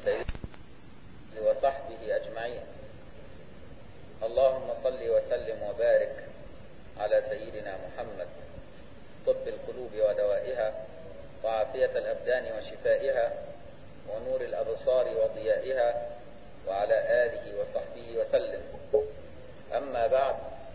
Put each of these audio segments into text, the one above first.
سيدنا وصحبه أجمعين اللهم صل وسلم وبارك على سيدنا محمد طب القلوب ودوائها وعافية الأبدان وشفائها ونور الأبصار وضيائها وعلى آله وصحبه وسلم أما بعد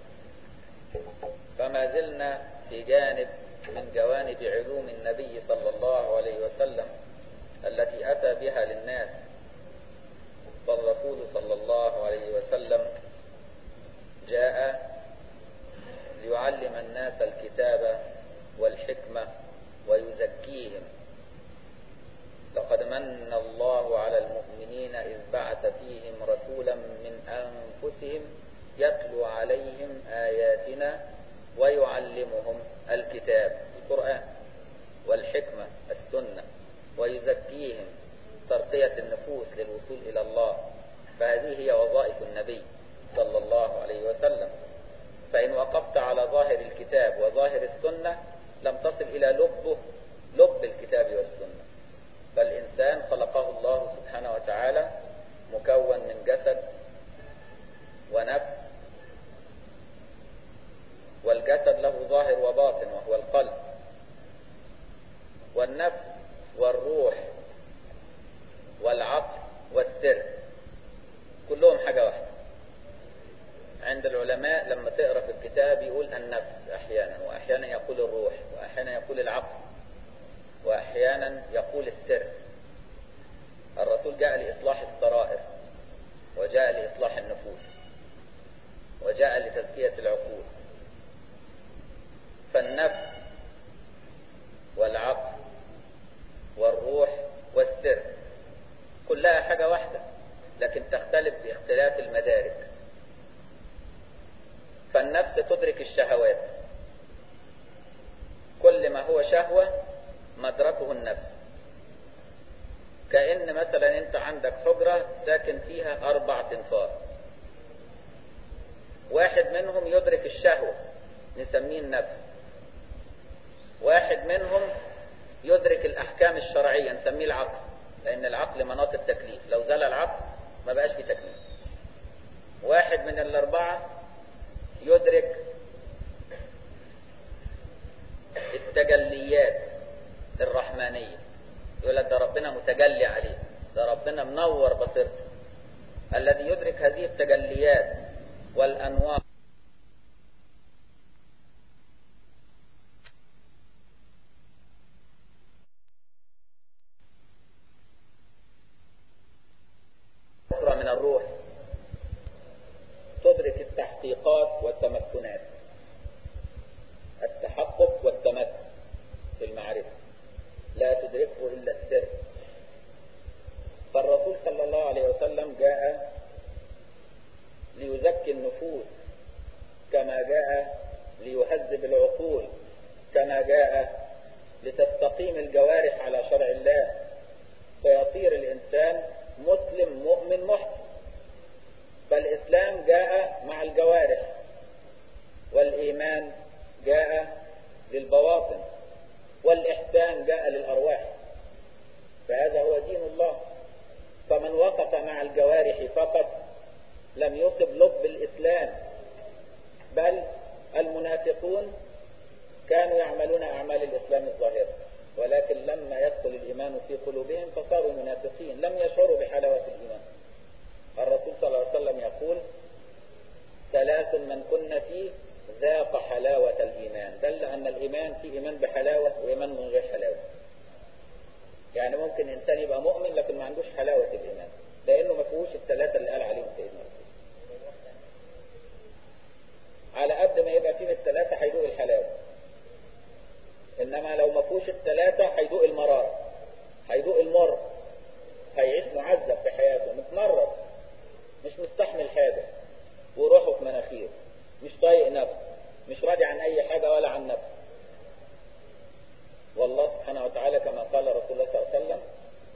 فما زلنا في جانب من جوانب علوم النبي صلى الله عليه وسلم التي أتى بها للناس فالرسول صلى الله عليه وسلم جاء ليعلم الناس الكتاب والحكمة ويزكيهم لقد من الله على المؤمنين إذ بعث فيهم رسولا من أنفسهم يتلو عليهم آياتنا ويعلمهم الكتاب القرآن والحكمة السنة ويزكيهم ترقية النفوس للوصول إلى الله فهذه هي وظائف النبي صلى الله عليه وسلم فإن وقفت على ظاهر الكتاب وظاهر السنة لم تصل إلى لبه لب الكتاب والسنة فالإنسان خلقه الله سبحانه وتعالى مكون من جسد ونفس والجسد له ظاهر وباطن وهو القلب والنفس والروح والعقل والسر كلهم حاجة واحدة عند العلماء لما تقرأ في الكتاب يقول النفس أحيانا وأحيانا يقول الروح وأحيانا يقول العقل وأحيانا يقول السر الرسول جاء لإصلاح السرائر وجاء لإصلاح النفوس وجاء لتزكية العقول فالنفس والعقل والروح والسر كلها حاجة واحدة لكن تختلف باختلاف المدارك فالنفس تدرك الشهوات كل ما هو شهوة مدركه النفس كأن مثلا انت عندك حجرة ساكن فيها اربع تنفار واحد منهم يدرك الشهوة نسميه النفس واحد منهم يدرك الاحكام الشرعية نسميه العقل لان العقل مناط التكليف لو زال العقل ما بقاش في تكليف واحد من الاربعة يدرك التجليات الرحمانية يقول لك ده ربنا متجلي عليه ده ربنا منور بصيرته الذي يدرك هذه التجليات والأنوار أخرى من الروح تدرك التحقيقات والتمكنات التحقق والتمكن في المعرفة لا تدركه إلا السر فالرسول صلى الله عليه وسلم جاء ليزكي النفوس كما جاء ليهذب العقول كما جاء لتستقيم الجوارح على شرع الله فيصير الإنسان مسلم مؤمن محسن فالإسلام جاء مع الجوارح والإيمان جاء للبواطن والإحسان جاء للأرواح فهذا هو دين الله فمن وقف مع الجوارح فقط لم يصب لب الإسلام بل المنافقون كانوا يعملون أعمال الإسلام الظاهرة ولكن لما يدخل الإيمان في قلوبهم فصاروا منافقين لم يشعروا بحلاوة الإيمان الرسول صلى الله عليه وسلم يقول ثلاث من كن فيه ذاق حلاوة الإيمان دل أن الإيمان في إيمان بحلاوة وإيمان من غير حلاوة يعني ممكن إنسان يبقى مؤمن لكن ما عندوش حلاوة الإيمان لأنه ما فيهوش الثلاثة اللي قال عليهم سيدنا على قد ما يبقى فيه من الثلاثة هيدوق الحلاوة إنما لو ما فيهوش الثلاثة هيدوق المرار هيدوق المر هيعيش معذب في حياته متمرد مش مستحمل حاجة وروحه في مناخيره مش طايق نفسه مش راضي عن أي حاجة ولا عن نفسه والله سبحانه وتعالى كما قال رسول الله صلى الله عليه وسلم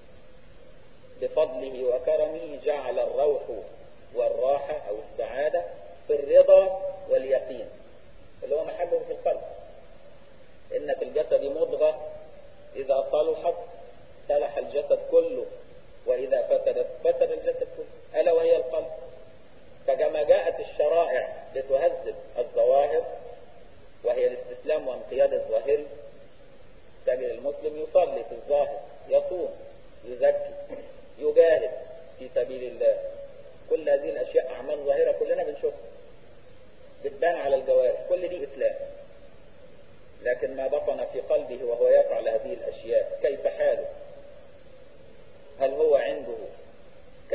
بفضله وكرمه جعل الروح والراحة أو السعادة في الرضا واليقين اللي هو محبه في القلب إن في الجسد مضغة إذا صلحت صلح الجسد كله وإذا فسدت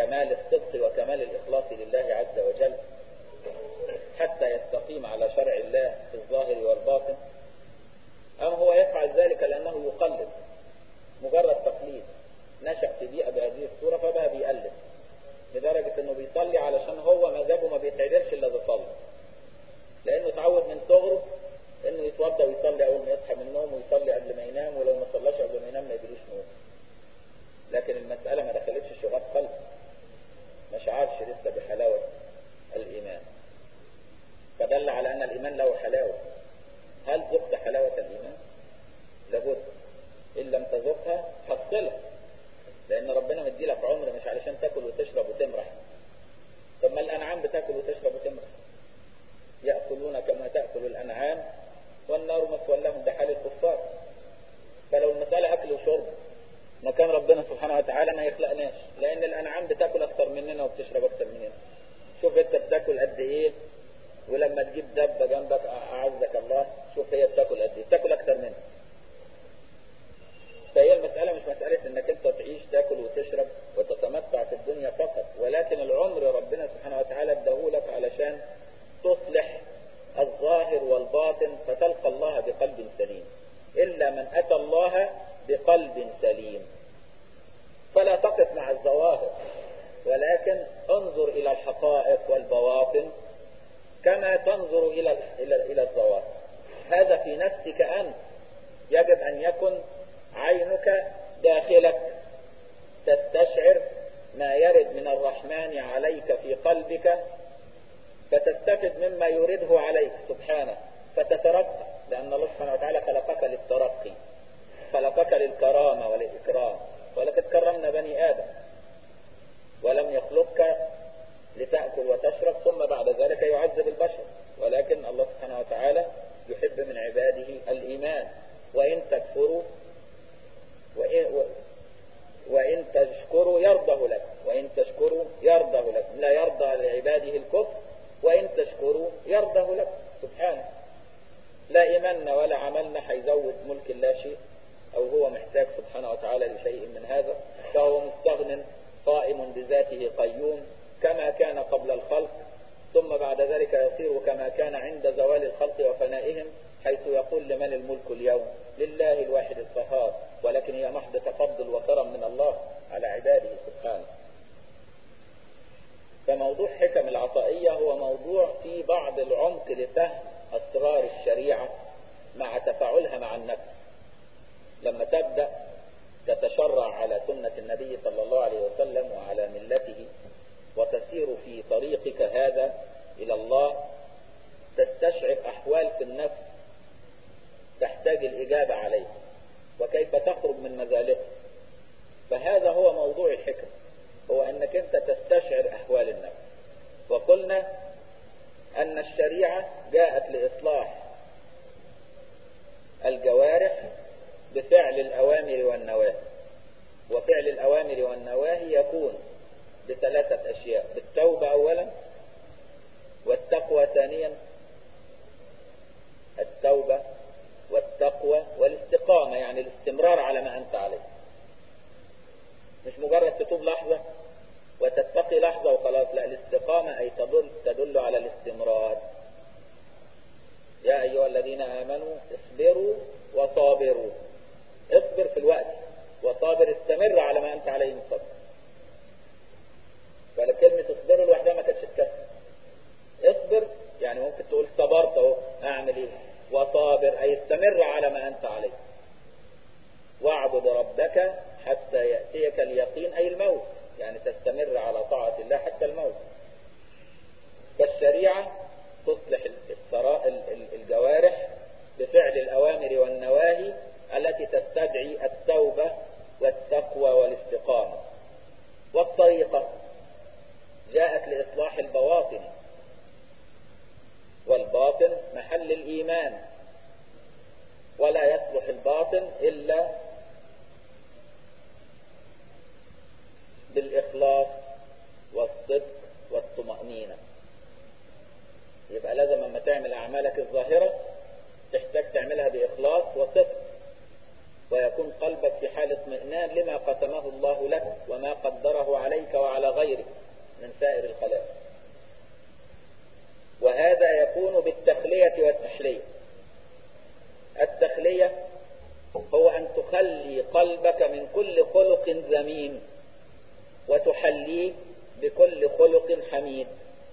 كمال الصدق وكمال الإخلاص لله عز وجل حتى يستقيم على شرع الله في الظاهر والباطن أم هو يفعل ذلك لأنه يقلد مجرد تقليد نشأ في بيئة بهذه الصورة فبقى بيقلد لدرجة انه بيصلي علشان هو مزاجه ما بيتعدلش الا بيصلي لانه اتعود من صغره انه يتوضى ويصلي اول ما يصحى من النوم ويصلي قبل ما ينام ولو ما صلاش قبل ما ينام ما يجيلوش نوم لكن المسألة ما دخلتش شغاب قلب ما شعرش لسه بحلاوة الإيمان فدل على أن الإيمان له حلاوة هل ذقت حلاوة الإيمان؟ لابد إن لم تذقها حصلها لأن ربنا مدي لك عمر مش علشان تاكل وتشرب وتمرح طب ما الأنعام بتاكل وتشرب وتمرح يأكلون كما تأكل الأنعام والنار مثوى لهم ده حال الكفار فلو المسألة أكل وشرب ما كان ربنا سبحانه وتعالى ما يخلقناش لأن الأنعام بتاكل أكتر مننا وبتشرب أكتر مننا شوف أنت بتاكل قد إيه ولما تجيب دبة جنبك أعزك الله شوف هي بتاكل قد إيه بتاكل أكتر منك فهي المسألة مش مسألة انك انت تعيش تاكل وتشرب وتتمتع في الدنيا فقط ولكن العمر ربنا سبحانه وتعالى اداهولك علشان تصلح الظاهر والباطن فتلقى الله بقلب سليم إلا من أتى الله بقلب سليم فلا تقف مع الظواهر ولكن انظر إلى الحقائق والبواطن كما تنظر إلى إلى إلى الظواهر هذا في نفسك أنت يجب أن يكن عينك داخلك تستشعر ما يرد من الرحمن عليك في قلبك فتستفد مما يريده عليك سبحانه فتترقى لأن الله سبحانه وتعالى خلقك للترقي خلقك للكرامة والإكرام ولقد كرمنا بني آدم ولم يخلقك لتأكل وتشرب ثم بعد ذلك يعذب البشر ولكن الله سبحانه وتعالى يحب من عباده الإيمان وإن تكفروا وإن, وإن تشكروا يرضه لك وإن تشكروا يرضه لك لا يرضى لعباده الكفر وإن تشكروا يرضه لك سبحانه لا إيماننا ولا عملنا هيزود ملك الله شيء أو هو محتاج سبحانه وتعالى لشيء من هذا فهو مستغن قائم بذاته قيوم كما كان قبل الخلق ثم بعد ذلك يصير كما كان عند زوال الخلق وفنائهم حيث يقول لمن الملك اليوم لله الواحد القهار ولكن هي محض تفضل وكرم من الله على عباده سبحانه فموضوع حكم العطائية هو موضوع في بعض العمق لفهم أسرار الشريعة مع تفاعلها مع النفس لما تبدأ تتشرع على سنة النبي صلى الله عليه وسلم وعلى ملته وتسير في طريقك هذا إلى الله تستشعر أحوال في النفس تحتاج الإجابة عليه وكيف تخرج من مزالقه فهذا هو موضوع الحكم هو أنك أنت تستشعر أحوال النفس وقلنا أن الشريعة جاءت لإصلاح الجوارح بفعل الأوامر والنواهي وفعل الأوامر والنواهي يكون بثلاثة أشياء بالتوبة أولا والتقوى ثانيا التوبة والتقوى والاستقامة يعني الاستمرار على ما أنت عليه مش مجرد تتوب لحظة وتتقي لحظة وخلاص لا الاستقامة أي تدل, تدل على الاستمرار يا أيها الذين آمنوا اصبروا وصابروا اصبر في الوقت وصابر استمر على ما أنت عليه من فضل فكلمة اصبروا لوحدها ما كانتش تكفي اصبر يعني ممكن تقول صبرت اهو اعمل ايه وصابر اي استمر على ما انت عليه واعبد ربك حتى يأتيك اليقين اي الموت يعني تستمر على طاعة الله حتى الموت فالشريعة تصلح الجوارح بفعل الأوامر والنواهي التي تستدعي التوبة والتقوى والاستقامة والطريقة جاءت لإصلاح البواطن والباطن محل الإيمان ولا يصلح الباطن إلا بالإخلاص والصدق والطمأنينة يبقى لازم لما تعمل أعمالك الظاهرة تحتاج تعملها بإخلاص وصدق ويكون قلبك في حال اطمئنان لما قسمه الله لك وما قدره عليك وعلى غيرك وتحليه بكل خلق حميد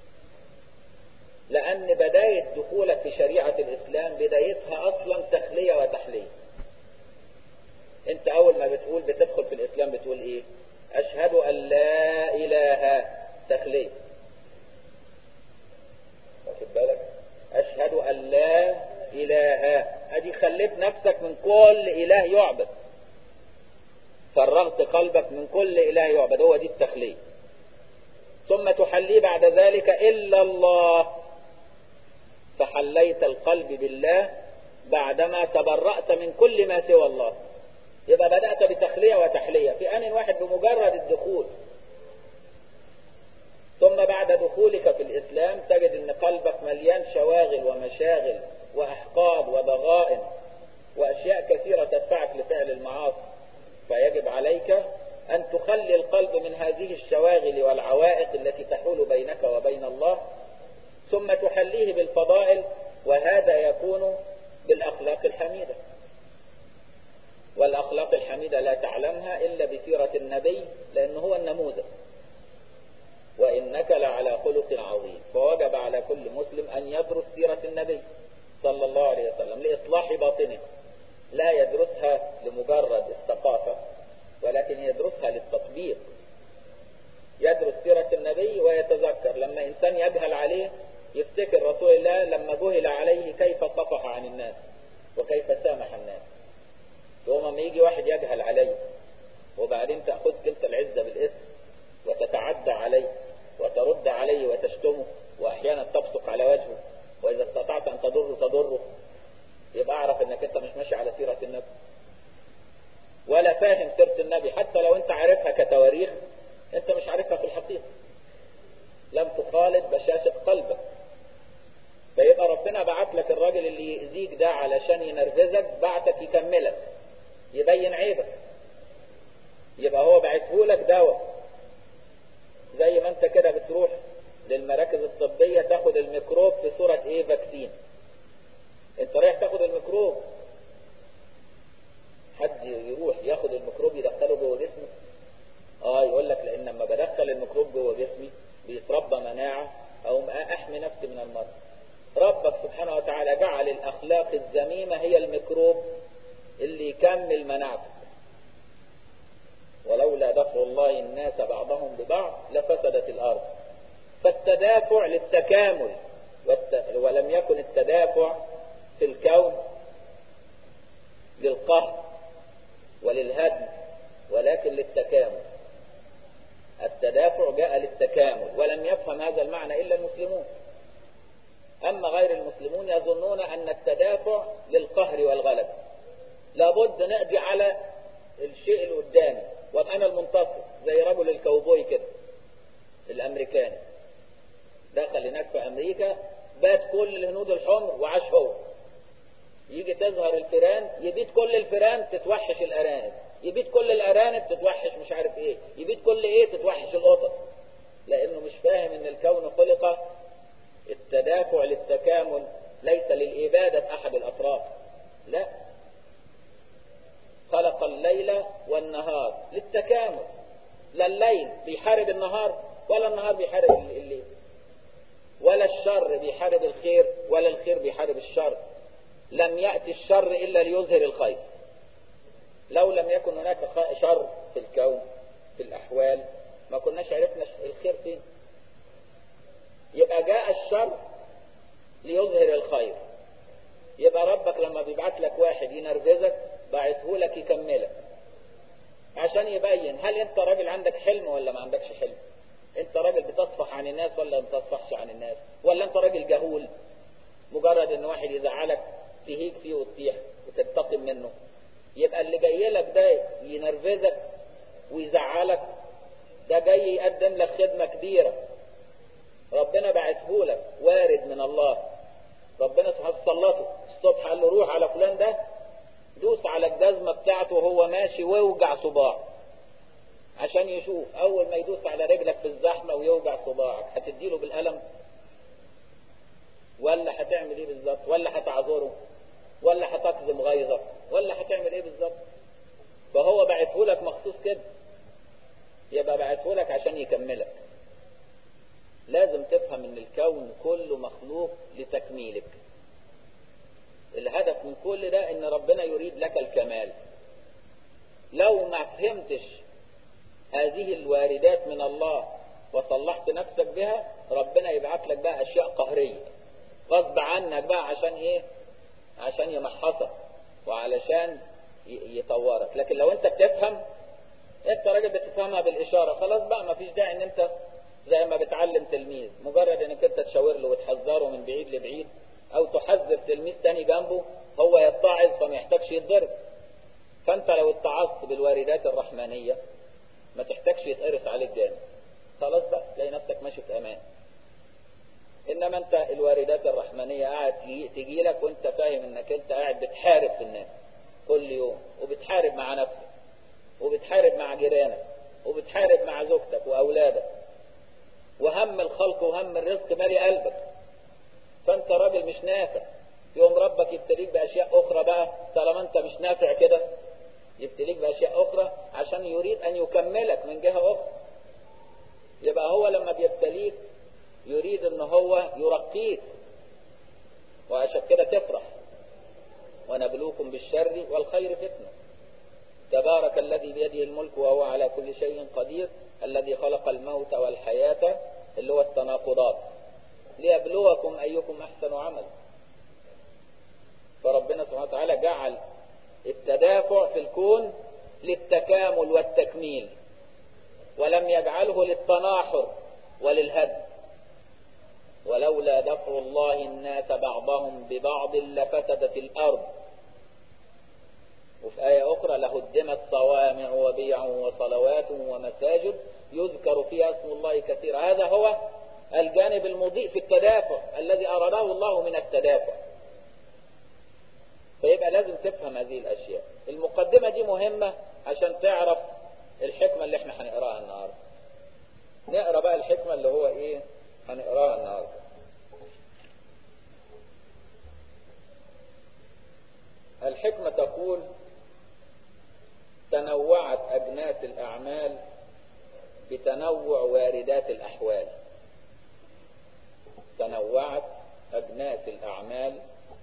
لأن بداية دخولك في شريعة الإسلام بدايتها أصلا تخلية وتحلية أنت أول ما بتقول بتدخل في الإسلام بتقول إيه أشهد أن لا إله تخلية واخد بالك أشهد أن لا إله أدي خليت نفسك من كل إله يعبد فرغت قلبك من كل إله يعبد هو دي التخلية ثم تحليه بعد ذلك إلا الله فحليت القلب بالله بعدما تبرأت من كل ما سوى الله يبقى بدأت بتخلية وتحلية في آن واحد بمجرد الدخول ثم بعد دخولك في الإسلام تجد أن قلبك مليان شواغل ومشاغل وأحقاد وضغائن وأشياء كثيرة تدفعك لفعل المعاصي فيجب عليك أن تخلي القلب من هذه الشواغل والعوائق التي تحول بينك وبين الله ثم تحليه بالفضائل وهذا يكون بالأخلاق الحميدة والأخلاق الحميدة لا تعلمها إلا بسيرة النبي لأنه هو النموذج وإنك لعلى خلق عظيم فوجب على كل مسلم أن يدرس سيرة النبي صلى الله عليه وسلم لإصلاح باطنه لا يدرسها لمجرد الثقافة ولكن يدرسها للتطبيق يدرس سيرة النبي ويتذكر لما إنسان يجهل عليه يفتكر رسول الله لما جهل عليه كيف صفح عن الناس وكيف سامح الناس يوم ما يجي واحد يجهل عليه وبعدين تأخذك انت العزة بالاسم وتتعدى عليه وترد عليه وتشتمه وأحيانا تبصق على وجهه وإذا استطعت أن تضره تضره يبقى أعرف أنك أنت مش ماشي على سيرة النبي ولا فاهم سيرة النبي حتى لو أنت عارفها كتواريخ أنت مش عارفها في الحقيقة لم تخالط بشاشة قلبك فيبقى ربنا بعت لك الراجل اللي يأذيك ده علشان ينرفزك بعتك يكملك يبين عيبك يبقى هو بعته لك دواء زي ما انت كده بتروح للمراكز الطبية تاخد الميكروب في صورة ايه فاكسين انت رايح تاخد الميكروب حد يروح ياخد الميكروب يدخله جوه جسمك اه يقول لك لان لما بدخل الميكروب جوه جسمي بيتربى مناعة او احمي نفسي من المرض ربك سبحانه وتعالى جعل الاخلاق الذميمة هي الميكروب اللي يكمل مناعتك ولولا دفع الله الناس بعضهم ببعض لفسدت الارض فالتدافع للتكامل والت... ولم يكن التدافع في الكون للقهر وللهدم ولكن للتكامل التدافع جاء للتكامل ولم يفهم هذا المعنى إلا المسلمون أما غير المسلمون يظنون أن التدافع للقهر والغلب لابد نقضي على الشيء اللي قدامي وابقى أنا المنتصر زي رجل الكوبوي كده الأمريكاني دخل هناك في أمريكا بات كل الهنود الحمر وعاش هو يجي تظهر الفيران يبيت كل الفيران تتوحش الأرانب يبيت كل الأرانب تتوحش مش عارف ايه يبيت كل ايه تتوحش القطط لأنه مش فاهم ان الكون خلق التدافع للتكامل ليس للإبادة أحد الأطراف لا خلق الليل والنهار للتكامل لا الليل بيحارب النهار ولا النهار بيحارب الليل ولا الشر بيحارب الخير ولا الخير بيحارب الشر لم يأتي الشر إلا ليظهر الخير لو لم يكن هناك شر في الكون في الأحوال ما كناش عرفنا الخير فين يبقى جاء الشر ليظهر الخير يبقى ربك لما بيبعت لك واحد ينرفزك بعته لك يكملك عشان يبين هل انت راجل عندك حلم ولا ما عندكش حلم انت راجل بتصفح عن الناس ولا ما بتصفحش عن الناس ولا انت راجل جهول مجرد ان واحد يزعلك تهيج فيه وتطيح وتنتقم منه يبقى اللي جاي لك ده ينرفزك ويزعلك ده جاي يقدم لك خدمة كبيرة ربنا بعته لك وارد من الله ربنا سبحانه سلطه الصبح قال له روح على فلان ده دوس على الجزمة بتاعته وهو ماشي ويوجع صباع عشان يشوف اول ما يدوس على رجلك في الزحمة ويوجع صباعك هتديله بالقلم ولا هتعمل ايه بالظبط ولا هتعذره ولا هتكظم غيظك ولا هتعمل ايه بالظبط فهو بعته لك مخصوص كده يبقى فبعته لك عشان يكملك لازم تفهم ان الكون كله مخلوق لتكميلك الهدف من كل ده ان ربنا يريد لك الكمال لو ما فهمتش هذه الواردات من الله وصلحت نفسك بها ربنا يبعث لك بقى اشياء قهرية غصب عنك بقى عشان ايه عشان يمحصك وعلشان يطورك لكن لو انت بتفهم انت راجل بتفهمها بالاشارة خلاص بقى ما فيش داعي ان انت زي ما بتعلم تلميذ مجرد انك انت تشاور له وتحذره من بعيد لبعيد او تحذر تلميذ تاني جنبه هو يتعظ فما يحتاجش يتضرب فانت لو اتعظت بالواردات الرحمانية ما تحتاجش يتقرص عليك جامد خلاص بقى تلاقي نفسك ماشي في امان انما انت الواردات الرحمانية قاعد تجي لك وانت فاهم انك انت قاعد بتحارب في الناس كل يوم وبتحارب مع نفسك وبتحارب مع جيرانك وبتحارب مع زوجتك واولادك وهم الخلق وهم الرزق مالي قلبك فانت راجل مش نافع يوم ربك يبتليك باشياء اخرى بقى طالما انت مش نافع كده يبتليك باشياء اخرى عشان يريد ان يكملك من جهة اخرى يبقى هو لما بيبتليك يريد ان هو يرقيك وعشان كده تفرح ونبلوكم بالشر والخير فتنة تبارك الذي بيده الملك وهو على كل شيء قدير الذي خلق الموت والحياة اللي هو التناقضات ليبلوكم أيكم أحسن عمل فربنا سبحانه وتعالى جعل التدافع في الكون للتكامل والتكميل ولم يجعله للتناحر وللهدم ولولا دفع الله الناس بعضهم ببعض لفسدت الأرض وفي آية أخرى لهدمت صوامع وبيع وصلوات ومساجد يذكر فيها اسم الله كثيرا هذا هو الجانب المضيء في التدافع الذي أراده الله من التدافع فيبقى لازم تفهم هذه الأشياء المقدمة دي مهمة عشان تعرف الحكمة اللي احنا هنقراها النهاردة نقرا بقى الحكمة اللي هو ايه هنقراها النهاردة الحكمة تقول تنوعت أجناس الأعمال بتنوع واردات الأحوال تنوعت أجناس الأعمال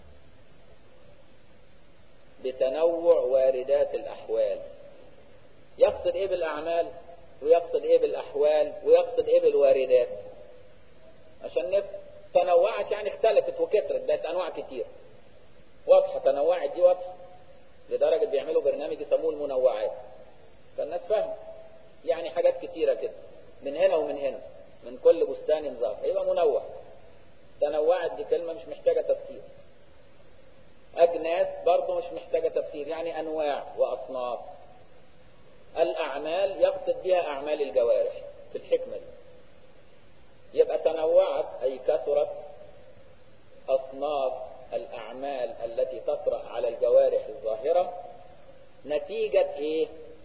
بتنوع واردات الأحوال يقصد إيه بالأعمال ويقصد إيه بالأحوال ويقصد إيه بالواردات عشان نفهم تنوعت يعني اختلفت وكثرت بقت أنواع كتير واضحة تنوعت دي واضحة لدرجة بيعملوا برنامج يسموه المنوعات فالناس فاهم يعني حاجات كتيرة كده من هنا ومن هنا من كل بستان ظهر يبقى منوع تنوعت دي كلمة مش محتاجة تفسير أجناس برضه مش محتاجة تفسير يعني أنواع وأصناف الأعمال يقصد بها أعمال الجوارح في الحكمة دي يبقى تنوعت أي كثرت أصناف الأعمال التي تطرأ على الجوارح الظاهرة نتيجة إيه؟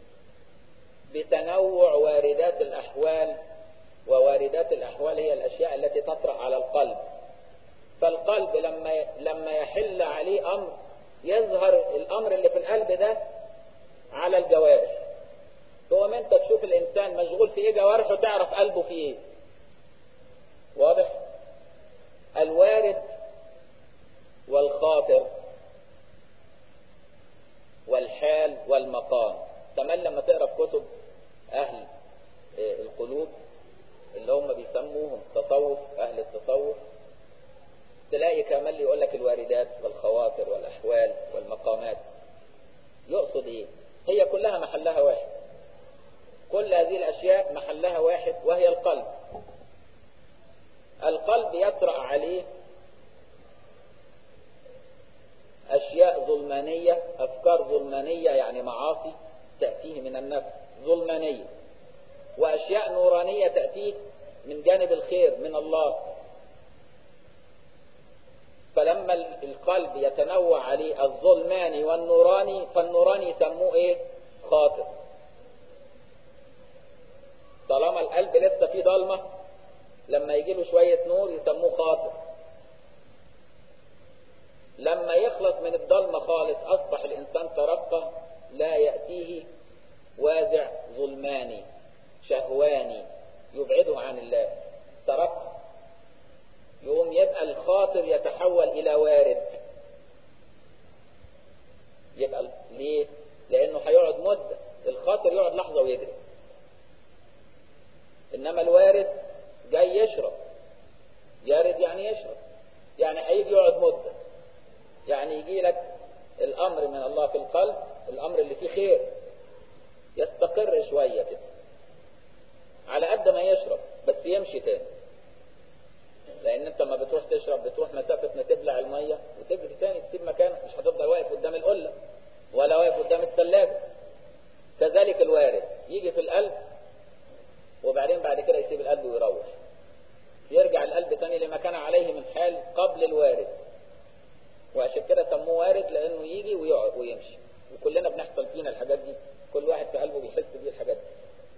بتنوع واردات الأحوال وواردات الأحوال هي الأشياء التي تطرأ على القلب فالقلب لما لما يحل عليه أمر يظهر الأمر اللي في القلب ده على الجوارح هو انت تشوف الإنسان مشغول في إيه جوارحه تعرف قلبه في إيه واضح الوارد والخاطر والحال والمقام كمان لما تقرا في كتب اهل القلوب اللي هم بيسموهم تصوف اهل التصوف تلاقي كمان يقول لك الواردات والخواطر والاحوال والمقامات يقصد ايه هي كلها محلها واحد كل هذه الاشياء محلها واحد وهي القلب القلب يطرأ عليه أشياء ظلمانية أفكار ظلمانية يعني معاصي تأتيه من النفس ظلمانية وأشياء نورانية تأتيه من جانب الخير من الله فلما القلب يتنوع عليه الظلماني والنوراني فالنوراني يسموه ايه خاطر طالما القلب لسه فيه ضلمة لما يجي له شوية نور يسموه خاطر لما يخلص من الضلمة خالص أصبح الإنسان ترقى لا يأتيه وازع ظلماني شهواني يبعده عن الله تركه يقوم يبقى الخاطر يتحول إلى وارد يبقى ليه؟ لأنه هيقعد مدة الخاطر يقعد لحظة ويجري إنما الوارد جاي يشرب يارد يعني يشرب يعني هيجي يقعد مدة يعني يجي لك الأمر من الله في القلب الأمر اللي فيه خير يستقر شوية كده على قد ما يشرب بس يمشي تاني لأن أنت لما بتروح تشرب بتروح مسافة ما تبلع المية وتجري تاني تسيب مكانك مش هتفضل واقف قدام القلة ولا واقف قدام الثلاجة كذلك الوارد يجي في القلب وبعدين بعد كده يسيب القلب ويروح يرجع القلب تاني لما كان عليه من حال قبل الوارد وعشان كده سموه وارد لانه يجي ويقعد ويمشي وكلنا بنحصل فينا الحاجات دي كل واحد في قلبه بيحس بيه الحاجات دي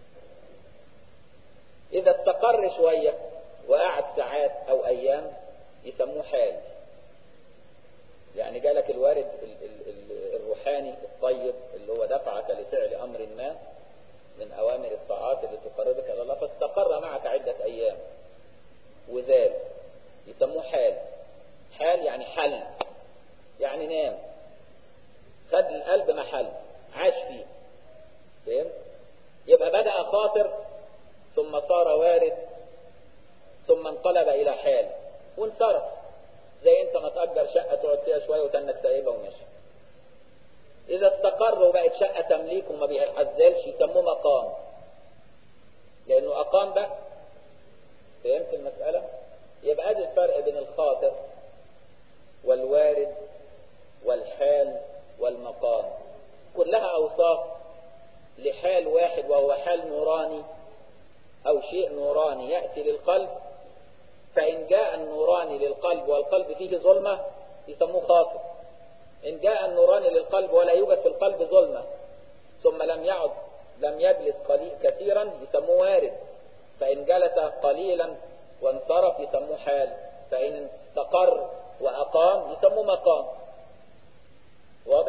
اذا استقر شوية وقعد ساعات او ايام يسموه حال يعني جالك الوارد الروحاني الطيب اللي هو دفعك لفعل امر ما من اوامر الطاعات اللي تقربك الى الله فاستقر معك عدة ايام وزال يسموه حال حال يعني حل يعني نام خد القلب محل عاش فيه فهمت يبقى بدأ خاطر ثم صار وارد ثم انقلب إلى حال وانصرف زي انت ما تأجر شقة تقعد فيها شوية وتنك سايبها وماشي إذا استقر وبقت شقة تمليك وما بيعزلش يسموه مقام لأنه أقام بقى فهمت المسألة؟ يبقى ادي الفرق بين الخاطر والوارد والحال والمقام كلها أوصاف لحال واحد وهو حال نوراني أو شيء نوراني يأتي للقلب فإن جاء النوراني للقلب والقلب فيه ظلمة يسموه خاطر إن جاء النوراني للقلب ولا يوجد في القلب ظلمة ثم لم يعد لم يجلس قليل كثيرا يسموه وارد فإن جلس قليلا وانصرف يسموه حال فإن استقر وأقام يسموه مقام واضح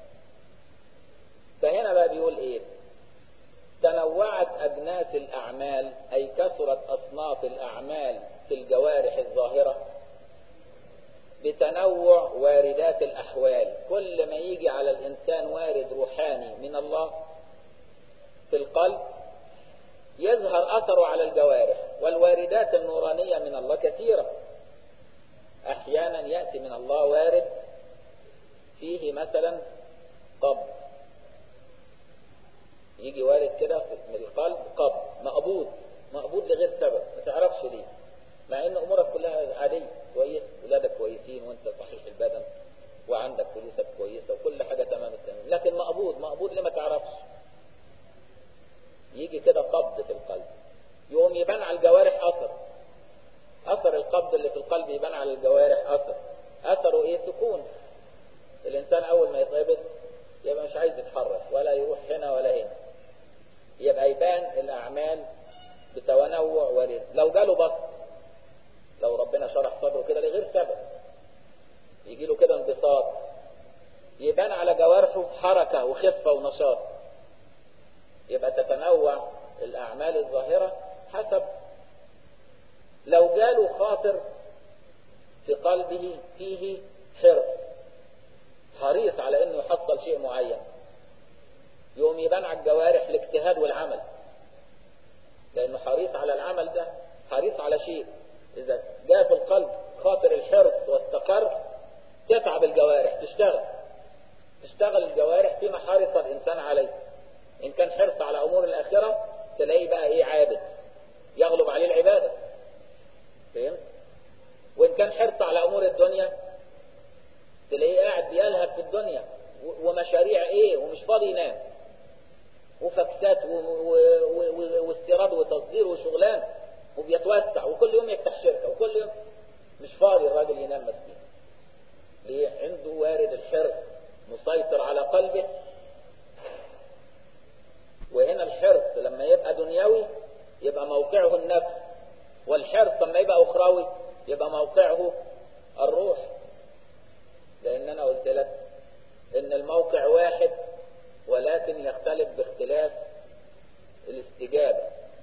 فهنا بقى بيقول ايه تنوعت أجناس الأعمال أي كثرت أصناف الأعمال في الجوارح الظاهرة بتنوع واردات الأحوال كل ما يجي على الإنسان وارد روحاني من الله في القلب يظهر أثره على الجوارح والواردات النورانية من الله كثيرة أحيانا يأتي من الله وارد فيه مثلا قبض يجي وارد كده من القلب قبض مقبوض مقبوض لغير سبب ما تعرفش ليه مع ان امورك كلها عادية كويس ولادك كويسين وانت صحيح البدن وعندك فلوسك كويسة وكل حاجة تمام التمام لكن مقبوض مقبوض ليه ما تعرفش يجي كده قبض في القلب يقوم يبان على الجوارح اثر اثر القبض اللي في القلب يبان على الجوارح اثر اثره ايه سكون الانسان اول ما يتقبض يبقى مش عايز يتحرك ولا يروح هنا ولا هنا يبقى يبان الاعمال بتنوع ورد لو جاله بطن لو ربنا شرح صدره كده لغير سبب يجي له كده انبساط يبان على جوارحه حركة وخفة ونشاط يبقى تتنوع الأعمال الظاهرة حسب لو جاله خاطر في قلبه فيه حرص حريص على انه يحصل شيء معين يوم يبان على الجوارح الاجتهاد والعمل لانه حريص على العمل ده حريص على شيء اذا جاء في القلب خاطر الحرص واستقر تتعب الجوارح تشتغل تشتغل الجوارح فيما حرص الانسان عليه ان كان حرص على امور الاخرة تلاقيه بقى ايه عابد يغلب عليه العبادة فهمت وان كان حرص على امور الدنيا تلاقيه قاعد بيلهب في الدنيا ومشاريع ايه ومش فاضي ينام وفكسات واستيراد وتصدير وشغلان وبيتوسع وكل يوم يفتح شركة وكل يوم مش فاضي الراجل ينام مسكين ليه عنده وارد الحرص مسيطر على قلبه وهنا الحرص لما يبقى دنيوي يبقى موقعه النفس والحرص لما يبقى أخروي يبقى موقعه الروح لأن أنا قلت لك إن الموقع واحد ولكن يختلف باختلاف الاستجابة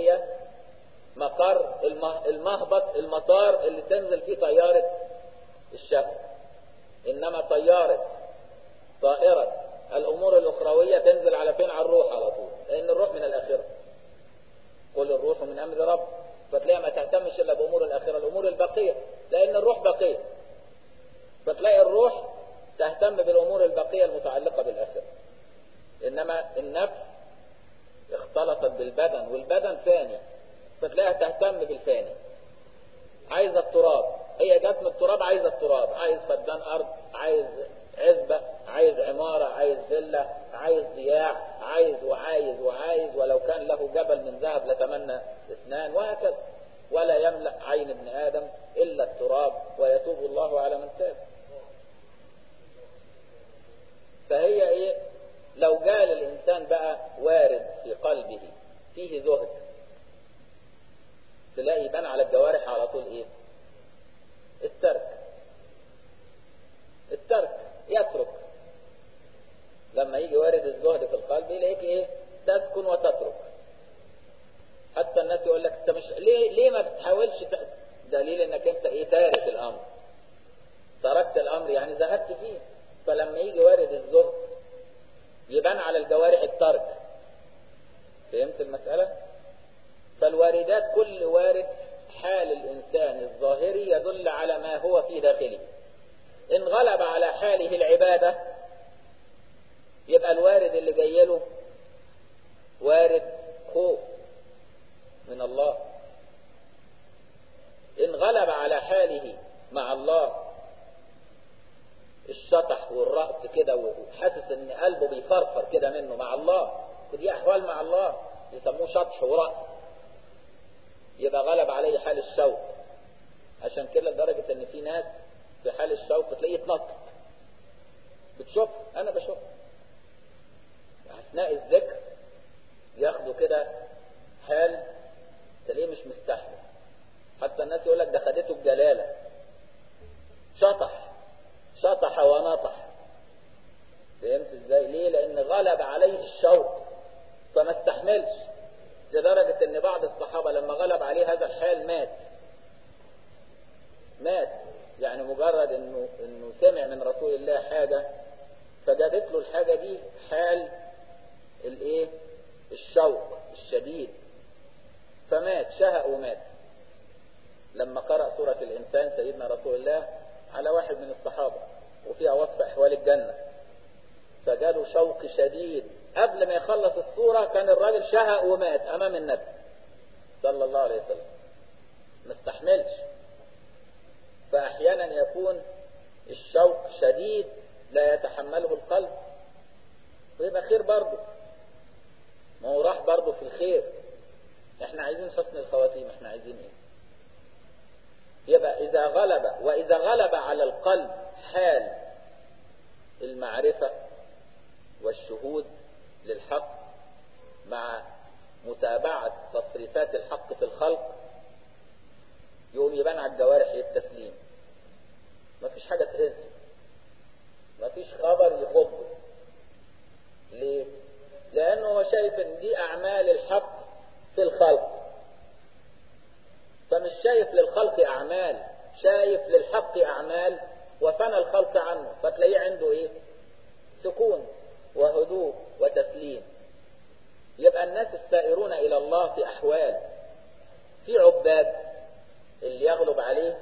هي مقر المهبط المطار اللي تنزل فيه طيارة الشهوة إنما طيارة طائرة الأمور الأخروية تنزل على فين على الروح على طول لأن الروح من الآخرة قل الروح من أمر رب فتلاقي ما تهتمش إلا بأمور الآخرة الأمور البقية لأن الروح بقية فتلاقي الروح تهتم بالأمور البقية المتعلقة بالآخرة إنما النفس اختلطت بالبدن والبدن ثاني فتلاقيها تهتم بالفاني عايزة التراب هي جت من التراب عايزة التراب عايز فدان أرض عايز عزبة عايز عمارة عايز فيلا عايز ضياع عايز وعايز وعايز ولو كان له جبل من ذهب لتمنى اثنان وهكذا ولا يملأ عين ابن آدم إلا التراب ويتوب الله على من تاب فهي ايه لو جال الإنسان بقى وارد في قلبه فيه زهد تلاقي يبان على الجوارح على طول ايه الترك الترك يترك لما يجي وارد الزهد في القلب يلاقيك ايه تسكن وتترك حتى الناس يقول لك انت مش ليه ليه ما بتحاولش ت... دليل انك انت ايه تارك الامر تركت الامر يعني زهدت فيه فلما يجي وارد الزهد يبان على الجوارح الترك فهمت المسألة فالواردات كل وارد حال الإنسان الظاهري يدل على ما هو في داخله إن غلب على حاله العبادة يبقى الوارد اللي جاي له وارد خوف من الله إن غلب على حاله مع الله الشطح والرأس كده وحاسس ان قلبه بيفرفر كده منه مع الله ودي احوال مع الله يسموه شطح ورأس يبقى غلب عليه حال الشوق عشان كده لدرجة ان في ناس في حال الشوق تلاقيه يتنطط بتشوف انا بشوف اثناء الذكر ياخدوا كده حال تلاقيه مش مستحمل حتى الناس يقول لك ده خدته الجلالة شطح شطح ونطح فهمت ازاي ليه لان غلب عليه الشوق فما استحملش لدرجة ان بعض الصحابة لما غلب عليه هذا الحال مات مات يعني مجرد انه انه سمع من رسول الله حاجة فجابت له الحاجة دي حال الايه الشوق الشديد فمات شهق ومات لما قرأ سورة الإنسان سيدنا رسول الله على واحد من الصحابة وفيها وصف أحوال الجنة فجاله شوق شديد قبل ما يخلص الصورة كان الراجل شهق ومات أمام النبي صلى الله عليه وسلم ما استحملش فأحيانا يكون الشوق شديد لا يتحمله القلب ويبقى خير برضه ما هو راح برضه في الخير احنا عايزين حسن الخواتيم احنا عايزين ايه يبقى إذا غلب وإذا غلب على القلب حال المعرفة والشهود للحق مع متابعة تصريفات الحق في الخلق يقوم يبان على الجوارح التسليم مفيش حاجة تهزه مفيش خبر يخضه ليه؟ لأنه هو شايف إن دي أعمال الحق في الخلق فمش شايف للخلق أعمال شايف للحق أعمال وفنى الخلق عنه فتلاقيه عنده إيه سكون وهدوء وتسليم يبقى الناس السائرون إلى الله في أحوال في عباد اللي يغلب عليه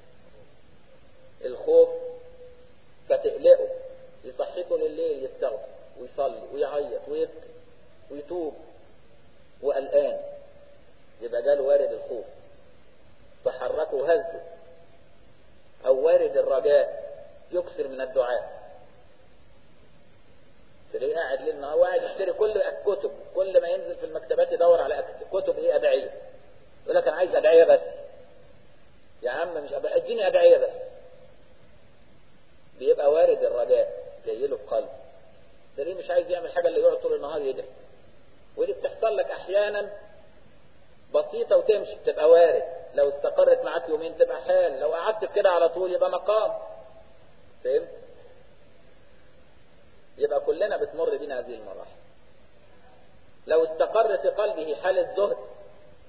الخوف فتقلقه يصحيته لليل يستغفر ويصلي ويعيط ويبكي ويتوب وقلقان يبقى جاله وارد الخوف فحركه وهزه او وارد الرجاء يكثر من الدعاء تلاقيه قاعد ليل نهار وقاعد يشتري كل الكتب كل ما ينزل في المكتبات يدور على كتب ايه ادعيه يقول لك انا عايز ادعيه بس يا عم مش أبقى اديني ادعيه بس بيبقى وارد الرجاء جاي له في قلبه تلاقيه مش عايز يعمل حاجه اللي يقعد طول النهار يدعي ودي بتحصل لك احيانا بسيطة وتمشي تبقى وارد لو استقرت معاك يومين تبقى حال لو قعدت كده على طول يبقى مقام فهمت يبقى كلنا بتمر بينا هذه المراحل لو استقر في قلبه حال الزهد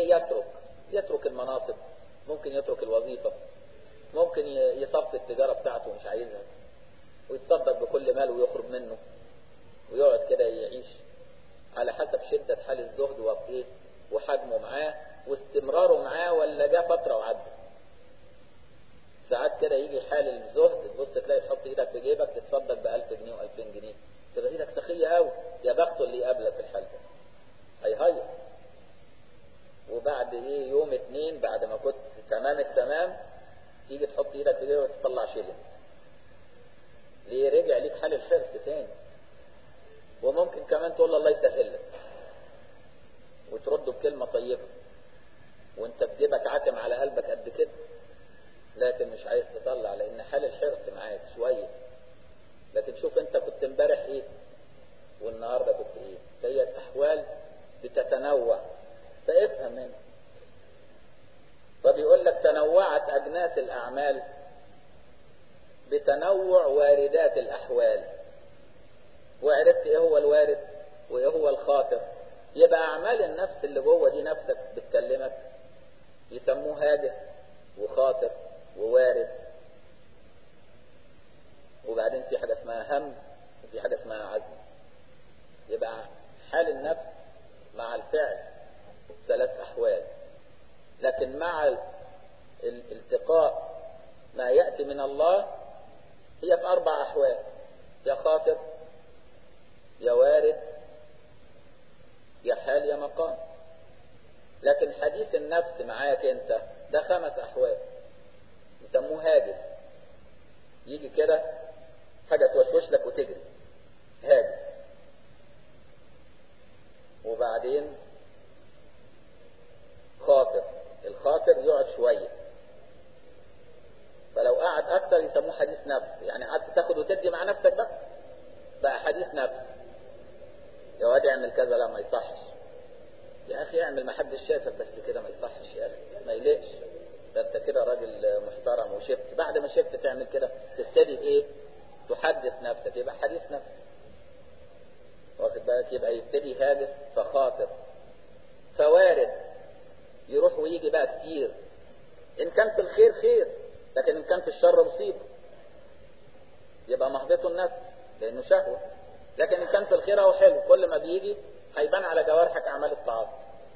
يترك يترك المناصب ممكن يترك الوظيفة ممكن يصفي التجارة بتاعته مش عايزها ويتصدق بكل مال ويخرج منه ويقعد كده يعيش على حسب شدة حال الزهد وايه وحجمه معاه واستمراره معاه ولا جه فترة وعدى ساعات كده يجي حال الزهد تبص تلاقي تحط ايدك في جيبك تتصدق ب 1000 جنيه و2000 جنيه تبقى ايدك سخية قوي يا بخته اللي يقابلك في الحال ده هيهيص وبعد ايه يوم اتنين بعد ما كنت تمام التمام تيجي تحط ايدك في جيبك وتطلع شيلين ليه رجع ليك حال الحرص تاني وممكن كمان تقول الله يسهل لك وترده بكلمة طيبة وانت في جيبك عاتم على قلبك قد كده لكن مش عايز تطلع لان حال الحرص معاك شوية لكن شوف انت كنت امبارح ايه والنهاردة كنت ايه فهي احوال بتتنوع فافهم منه فبيقول لك تنوعت اجناس الاعمال بتنوع واردات الاحوال وعرفت ايه هو الوارد وايه هو الخاطر يبقى اعمال النفس اللي جوه دي نفسك بتكلمك يسموه هاجس وخاطر ووارد وبعدين في حاجة اسمها هم وفي حاجة اسمها عزم يبقى حال النفس مع الفعل ثلاث أحوال لكن مع الالتقاء ما يأتي من الله هي في أربع أحوال يا خاطر يا وارد يا حال يا مقام لكن حديث النفس معاك انت ده خمس أحوال يسموه هاجس يجي كده حاجة توشوش لك وتجري هاجس وبعدين خاطر الخاطر يقعد شوية فلو قعد أكتر يسموه حديث نفس يعني قعدت تاخد وتدي مع نفسك بقى بقى حديث نفس يا واد اعمل كذا لا ما يصحش يا أخي اعمل ما حدش شافك بس كده ما يصحش يا أخي ما يليقش ده انت كده راجل محترم وشفت بعد ما شفت تعمل كده تبتدي ايه تحدث نفسك يبقى حديث نفس واخد بالك يبقى يبتدي هاجس فخاطر فوارد يروح ويجي بقى كتير ان كان في الخير خير لكن ان كان في الشر مصيبه يبقى مهبطه النفس لانه شهوه لكن ان كان في الخير هو حلو كل ما بيجي هيبان على جوارحك اعمال الطاعات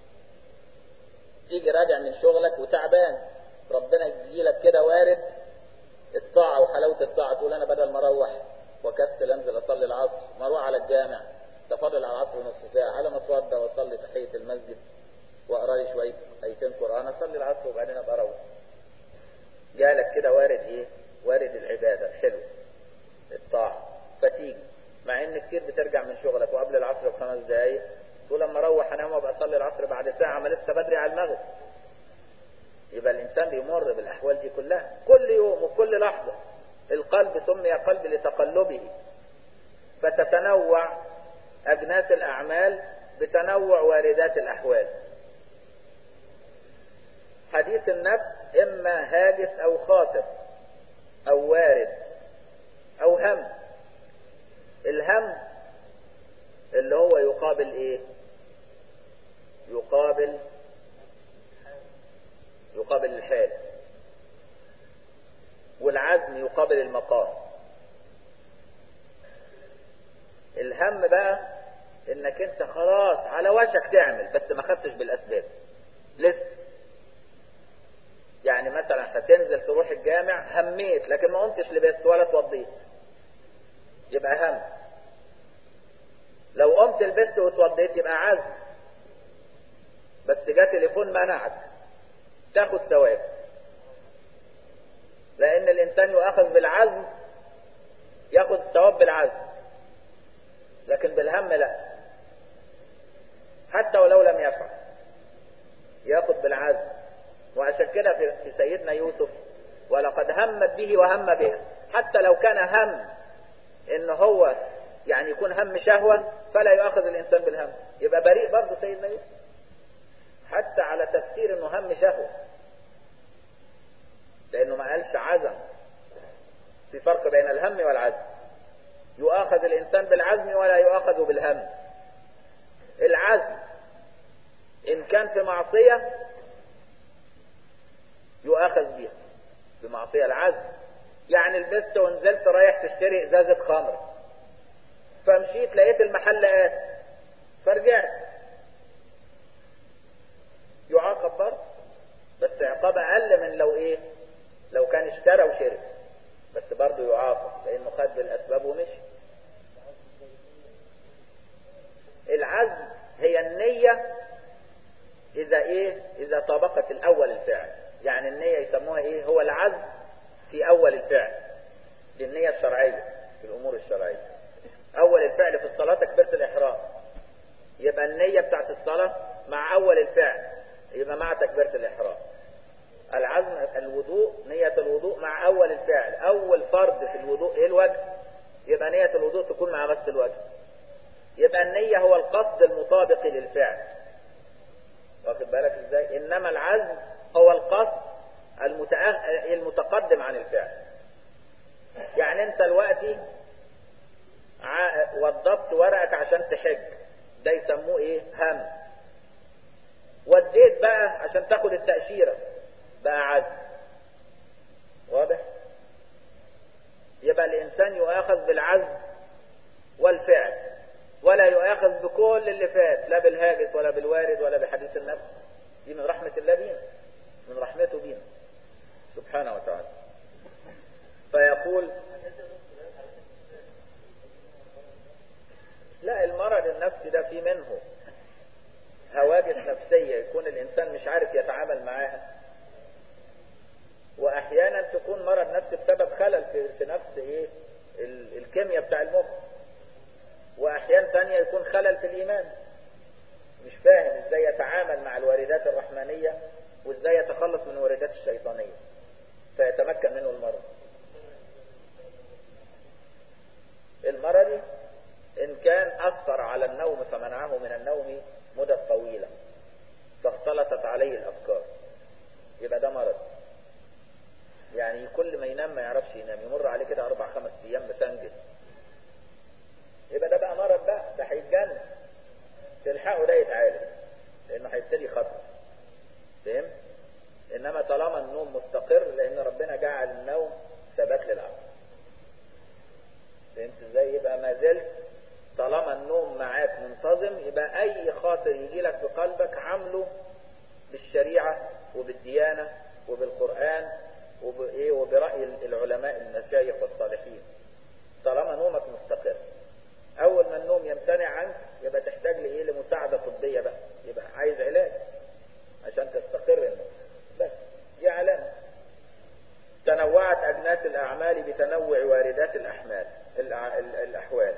تيجي راجع من شغلك وتعبان ربنا يجيلك كده وارد الطاعة وحلاوة الطاعة تقول أنا بدل ما أروح وكسل أنزل أصلي العصر ما أروح على الجامع تفضل على العصر نص ساعة على ما أتوضى وأصلي تحية المسجد وأقرأ لي شوية آيتين قرآن أصلي العصر وبعدين أبقى أروح جالك كده وارد إيه؟ وارد العبادة حلو الطاعة فتيجي مع إن كتير بترجع من شغلك وقبل العصر بخمس دقايق تقول لما أروح أنام وأبقى أصلي العصر بعد ساعة ما لسه بدري على المغرب يبقى الإنسان بيمر بالأحوال دي كلها كل يوم وكل لحظة القلب سمي قلب لتقلبه فتتنوع أجناس الأعمال بتنوع واردات الأحوال حديث النفس إما هاجس أو خاطر أو وارد أو هم الهم اللي هو يقابل إيه يقابل يقابل الحال والعزم يقابل المقام الهم بقى انك انت خلاص على وشك تعمل بس ما خدتش بالاسباب لسه يعني مثلا هتنزل تروح الجامع هميت لكن ما قمتش لبست ولا اتوضيت يبقى هم لو قمت لبست واتوضيت يبقى عزم بس جاء تليفون منعك تاخد ثواب لان الانسان يؤخذ بالعزم ياخذ الثواب بالعزم لكن بالهم لا حتى ولو لم يفعل ياخذ بالعزم وعشان كده في سيدنا يوسف ولقد همت به وهم بها حتى لو كان هم ان هو يعني يكون هم شهوة فلا يؤخذ الانسان بالهم يبقى بريء برضه سيدنا يوسف حتى على تفسير انه هم شهوة لانه ما قالش عزم في فرق بين الهم والعزم يؤاخذ الانسان بالعزم ولا يؤاخذ بالهم العزم ان كان في معصية يؤاخذ بها بمعصية العزم يعني لبست ونزلت رايح تشتري ازازة خمر فمشيت لقيت المحل قافل فرجعت يعاقب برضه بس عقاب اقل من لو ايه لو كان اشترى وشرب بس برضه يعاقب لانه خد بالاسباب ومشي العزم هي النية اذا ايه اذا طابقت الاول الفعل يعني النية يسموها ايه هو العزم في اول الفعل دي النية الشرعية في الامور الشرعية اول الفعل في الصلاة تكبيرة الاحرام يبقى النية بتاعت الصلاة مع اول الفعل يبقى مع تكبيرة الاحرام العزم الوضوء نية الوضوء مع اول الفعل اول فرض في الوضوء ايه الوجه يبقى نية الوضوء تكون مع مس الوجه يبقى النية هو القصد المطابق للفعل واخد بالك ازاي انما العزم هو القصد المتأخ... المتقدم عن الفعل يعني انت دلوقتي ع... وضبت ورقك عشان تحج ده يسموه ايه هم وديت بقى عشان تاخد التأشيرة بقى عزم واضح يبقى الانسان يؤاخذ بالعزم والفعل ولا يؤاخذ بكل اللي فات لا بالهاجس ولا بالوارد ولا بحديث النفس دي من رحمة الله بينا من رحمته بينا سبحانه وتعالى فيقول لا المرض النفسي ده في منه هواجس نفسية يكون الإنسان مش عارف يتعامل معاها وأحيانا تكون مرض نفسي بسبب خلل في, في نفس إيه الكيمياء بتاع المخ وأحيان تانية يكون خلل في الإيمان مش فاهم إزاي يتعامل مع الواردات الرحمانية وإزاي يتخلص من الواردات الشيطانية فيتمكن منه المرض المرض إن كان أثر على النوم فمنعه من النوم مدة طويلة فاختلطت عليه الأفكار يبقى ده مرض يعني كل ما ينام ما يعرفش ينام يمر عليه كده أربع خمس أيام بتنجز يبقى ده بقى مرض بقى ده هيتجنن تلحقه ده يتعالج لأنه هيبتدي خطر فهم؟ إنما طالما النوم مستقر لأن ربنا جعل النوم ثبات للعقل فهمت ازاي يبقى ما زلت طالما النوم معاك منتظم يبقى اي خاطر يجي لك في قلبك عامله بالشريعة وبالديانة وبالقرآن وبإيه وبرأي العلماء المشايخ والصالحين طالما نومك مستقر اول ما النوم يمتنع عنك يبقى تحتاج لايه لمساعدة طبية بقى يبقى عايز علاج عشان تستقر النوم بس دي علامة تنوعت اجناس الاعمال بتنوع واردات الاحمال الاحوال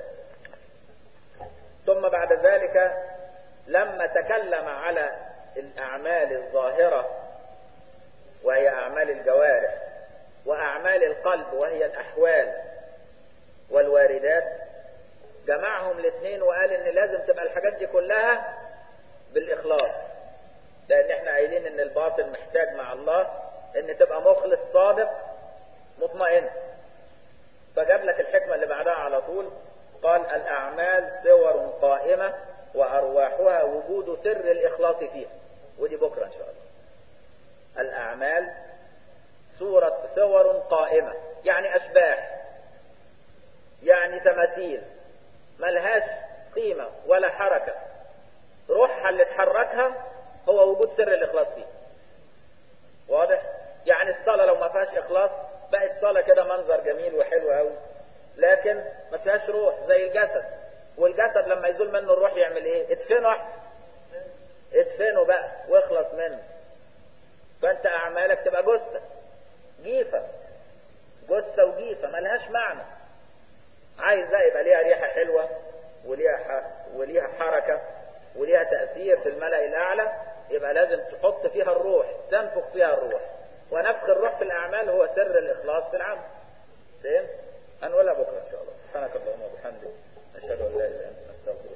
ثم بعد ذلك لما تكلم على الأعمال الظاهرة وهي أعمال الجوارح وأعمال القلب وهي الأحوال والواردات جمعهم الاثنين وقال ان لازم تبقى الحاجات دي كلها بالإخلاص لأن احنا قايلين ان الباطن محتاج مع الله ان تبقى مخلص صادق مطمئن فجاب لك الحكمة اللي بعدها على طول قال الأعمال صور قائمة وأرواحها وجود سر الإخلاص فيها ودي بكرة إن شاء الله الأعمال صورة صور قائمة يعني أشباح يعني تماثيل ملهاش قيمة ولا حركة روحها اللي تحركها هو وجود سر الإخلاص فيه واضح يعني الصلاة لو ما فيهاش إخلاص بقت صلاة كده منظر جميل وحلو قوي لكن ما فيهاش روح زي الجسد والجسد لما يزول منه الروح يعمل ايه ادفنه احسن ادفنه بقى واخلص منه فانت اعمالك تبقى جثة جيفة جثة وجيفة ملهاش معنى عايز ده يبقى ليها ريحة حلوة وليها ح... وليها حركة وليها تأثير في الملأ الأعلى يبقى لازم تحط فيها الروح تنفخ فيها الروح ونفخ الروح في الأعمال هو سر الإخلاص في العمل فهمت؟ هنقولها بكرة إن شاء الله سبحانك اللهم وبحمدك أشهد أن لا إله إلا أنت